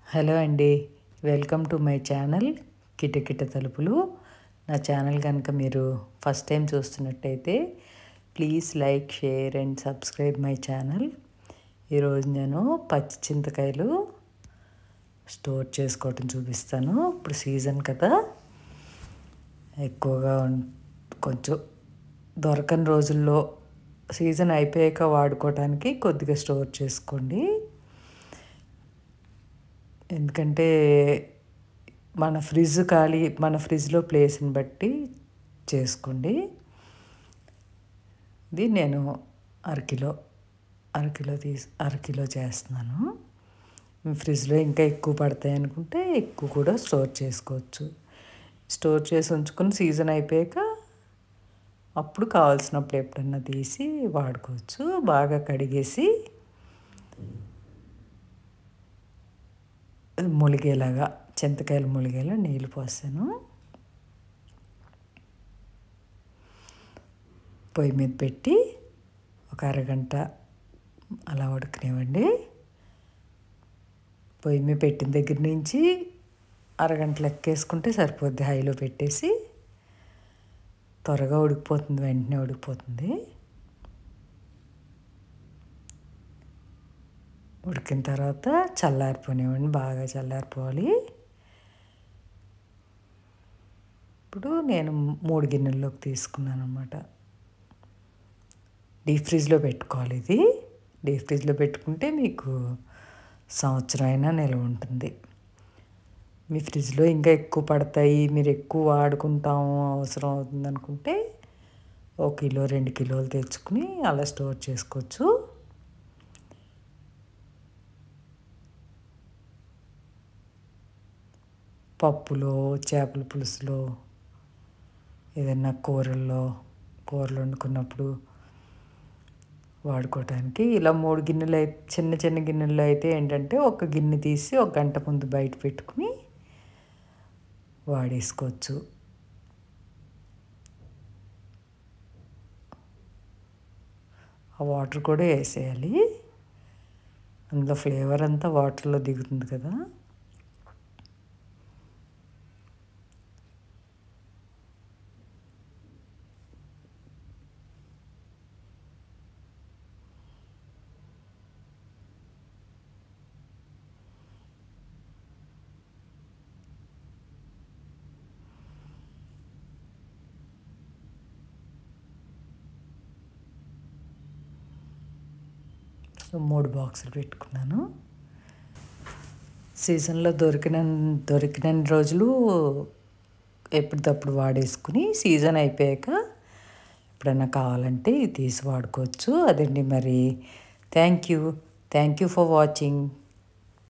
hello అండి welcome to my channel కిటకిట తలుపులు నా ఛానల్ కనుక మీరు ఫస్ట్ టైం చూస్తున్నట్టయితే please like share and subscribe my channel ఈరోజు నేను పచ్చి చింతకాయలు స్టోర్ చేసుకోవటం చూపిస్తాను ఇప్పుడు సీజన్ కదా ఎక్కువగా ఉం- కొంచెం దొరకని రోజుల్లో సీజన్ అయిపోయాక వాడుకోవడానికి కొద్దిగా స్టోర్ చేసుకోండి ఎందుకంటే మన ఫ్రిడ్జ్ ఖాళీ మన ఫ్రిడ్జ్లో ప్లేస్ని బట్టి చేసుకోండి ఇది నేను అరకిలో అరకిలో తీసి అరకిలో చేస్తున్నాను మీ ఫ్రిడ్జ్లో ఇంకా ఎక్కువ పడతాయి అనుకుంటే ఎక్కువ కూడా స్టోర్ చేసుకోవచ్చు స్టోర్ చేసి ఉంచుకుని సీజన్ అయిపోయాక అప్పుడు కావాల్సినప్పుడు ఎప్పుడన్నా తీసి వాడుకోవచ్చు బాగా కడిగేసి ములిగేలాగా చింతకాయలు ములిగేలా నీళ్ళు పోసాను పొయ్యి మీద పెట్టి ఒక అరగంట అలా ఉడకనివ్వండి పొయ్యి మీద పెట్టిన దగ్గర నుంచి అరగంట లెక్కేసుకుంటే సరిపోద్ది హైలో పెట్టేసి త్వరగా ఉడికిపోతుంది వెంటనే ఉడికిపోతుంది ఉడికిన తర్వాత చల్లారిపోనివ్వండి బాగా చల్లారిపోవాలి ఇప్పుడు నేను మూడు గిన్నెల్లోకి తీసుకున్నాను అనమాట డీప్ ఫ్రిడ్జ్లో పెట్టుకోవాలి ఇది డీప్ ఫ్రిడ్జ్లో పెట్టుకుంటే మీకు సంవత్సరం అయినా నిల్వ ఉంటుంది మీ ఫ్రిడ్జ్లో ఇంకా ఎక్కువ పడతాయి మీరు ఎక్కువ వాడుకుంటాము అవసరం అవుతుంది అనుకుంటే ఒక కిలో రెండు కిలోలు తెచ్చుకుని అలా స్టోర్ చేసుకోవచ్చు పప్పులో చేపల పులుసులో ఏదైనా కూరల్లో కూరలు వండుకున్నప్పుడు వాడుకోవటానికి ఇలా మూడు గిన్నెలు అయితే చిన్న చిన్న గిన్నెల్లో అయితే ఏంటంటే ఒక గిన్నె తీసి ఒక గంట ముందు బయట పెట్టుకుని వాడేసుకోవచ్చు ఆ వాటర్ కూడా వేసేయాలి అందులో ఫ్లేవర్ అంతా వాటర్లో దిగుతుంది కదా సో మూడు బాక్సులు పెట్టుకున్నాను సీజన్లో దొరికిన దొరికిన రోజులు ఎప్పటికప్పుడు వాడేసుకుని సీజన్ అయిపోయాక ఎప్పుడైనా కావాలంటే ఇది తీసి వాడుకోవచ్చు అదండి మరి thank you thank you for watching